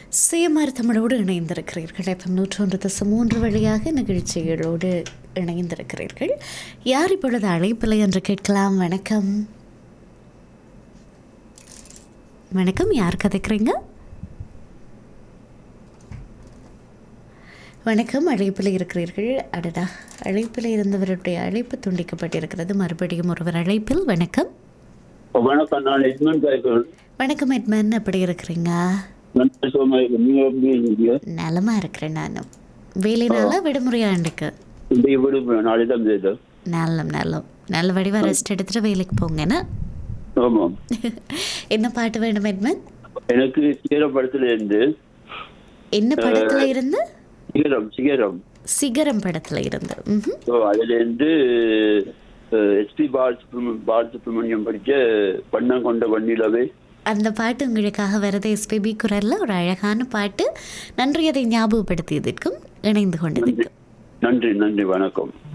சேமார் தமிழோடு இணைந்திருக்கிறீர்கள் எஃப்எம் நூற்றொன்று தசம் மூன்று வழியாக நிகழ்ச்சிகளோடு இணைந்திருக்கிறீர்கள் யார் இப்பொழுது அழைப்பில்லை என்று கேட்கலாம் வணக்கம் வணக்கம் யார் கதைக்கிறீங்க வணக்கம் அழைப்பில் இருக்கிறீர்கள் அடடா அழைப்பில் இருந்தவருடைய அழைப்பு துண்டிக்கப்பட்டிருக்கிறது மறுபடியும் ஒருவர் அழைப்பில் வணக்கம் வணக்கம் நான் எட்மன் காய்கள் வணக்கம் எட்மன் எப்படி இருக்கிறீங்க நல்ல சுகமா இருக்கு நீங்க எப்படி இருக்கீங்க நலமா இருக்கிறேன் நானும் வேலைனால விடுமுறையா இன்றைக்கு இந்த விடுமுறை நாளைக்கு தான் செய்த நல்லம் நல்லம் நல்ல வடிவா ரெஸ்ட் எடுத்துட்டு வேலைக்கு போங்கண்ணா ஆமாம் என்ன பாட்டு வேணும் எட்மன் எனக்கு சிகரம் படத்துல இருந்து என்ன படத்துல இருந்து சிகரம் சிகரம் சிகரம் படத்துல இருந்து ம்ஹும். ஸோ அதுல இருந்து எஸ்பி பாலசுப்ரமணியம் பாலசுப்ரமணியம் படிச்ச பண்ணம் கொண்ட வண்ணிலவே அந்த பாட்டு உங்களுக்காக வரது எஸ்பிபி குரல்ல ஒரு அழகான பாட்டு நன்றி அதை ஞாபகப்படுத்தியதற்கும் இணைந்து கொண்டதற்கும் நன்றி நன்றி வணக்கம்